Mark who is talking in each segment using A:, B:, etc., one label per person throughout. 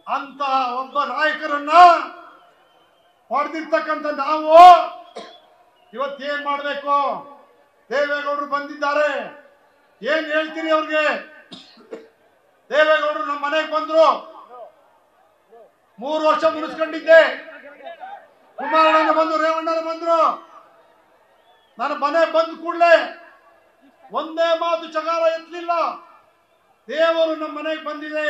A: ಅಂತ ಒಬ್ಬ ನಾಯಕರನ್ನ ಪಡೆದಿರ್ತಕ್ಕಂಥ ನಾವು ಇವತ್ತೇನ್ ಮಾಡ್ಬೇಕು ದೇವೇಗೌಡರು ಬಂದಿದ್ದಾರೆ ಏನ್ ಹೇಳ್ತೀರಿ ಅವ್ರಿಗೆ ದೇವೇಗೌಡರು ನಮ್ಮ ಮನೆಗೆ ಬಂದ್ರು ಮೂರು ವರ್ಷ ಮುನಿಸ್ಕೊಂಡಿದ್ದೆ ಕುಮಾರಣ್ಣ ಬಂದು ರೇವಣ್ಣನ ಬಂದ್ರು ನನ್ನ ಮನೆ ಬಂದ ಕೂಡಲೇ ಒಂದೇ ಮಾತು ಚಗಾರ ಎತ್ತಲಿಲ್ಲ ದೇವರು ನಮ್ಮ ಮನೆಗೆ ಬಂದಿದೆ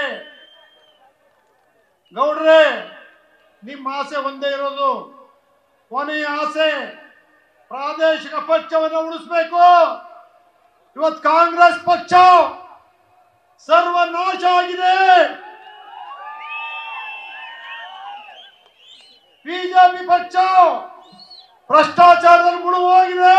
A: ಗೌಡ್ರೆ ನಿಮ್ಮ ಆಸೆ ಒಂದೇ ಇರೋದು ಕೊನೆಯ ಆಸೆ ಪ್ರಾದೇಶಿಕ ಪಕ್ಷವನ್ನು ಉಳಿಸ್ಬೇಕು ಇವತ್ತು ಕಾಂಗ್ರೆಸ್ ಪಕ್ಷ ಸರ್ವನಾಶ ಆಗಿದೆ ಬಿಜೆಪಿ ಪಕ್ಷ ಭ್ರಷ್ಟಾಚಾರದಲ್ಲಿ ಮುಳುಗು ಹೋಗಿದೆ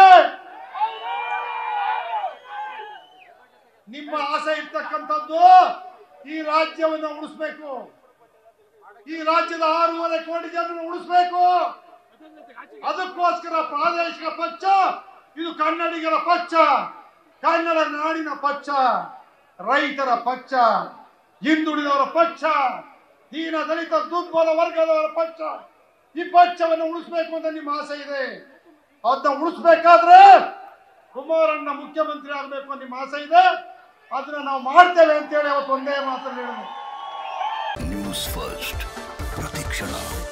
A: ನಿಮ್ಮ ಆಸೆ ಇರ್ತಕ್ಕಂಥದ್ದು ಈ ರಾಜ್ಯವನ್ನು ಉಳಿಸ್ಬೇಕು ಈ ರಾಜ್ಯದ ಆರೂವರೆ ಕೋಟಿ ಜನರನ್ನು ಉಳಿಸ್ಬೇಕು ಅದಕ್ಕೋಸ್ಕರ ಪ್ರಾದೇಶಿಕ ಪಕ್ಷ ಇದು ಕನ್ನಡಿಗರ ಪಕ್ಷ ಕನ್ನಡ ನಾಡಿನ ಪಕ್ಷ ರೈತರ ಪಕ್ಷ ಹಿಂದುಳಿದವರ ಪಕ್ಷ ದೀನ ದಲಿತ ದುರ್ಬಲ ವರ್ಗದವರ ಪಕ್ಷ ಈ ಪಕ್ಷವನ್ನು ಉಳಿಸ್ಬೇಕು ಅಂತ ನಿಮ್ಮ ಆಸೆ ಇದೆ ಅದನ್ನ ಉಳಿಸ್ಬೇಕಾದ್ರೆ ಕುಮಾರಣ್ಣ ಮುಖ್ಯಮಂತ್ರಿ ಆಗಬೇಕು ಅಂತ ನಿಮ್ಮ ಆಸೆ ಇದೆ ಅದನ್ನ ನಾವು ಮಾಡ್ತೇವೆ ಅಂತೇಳಿ ಅವತ್ತು ಒಂದೇ ಮಾತಲ್ಲಿ ಹೇಳಿದ್ರು
B: ನ್ಯೂಸ್ ಫಸ್ಟ್ ಪ್ರತಿಕ್ಷಣ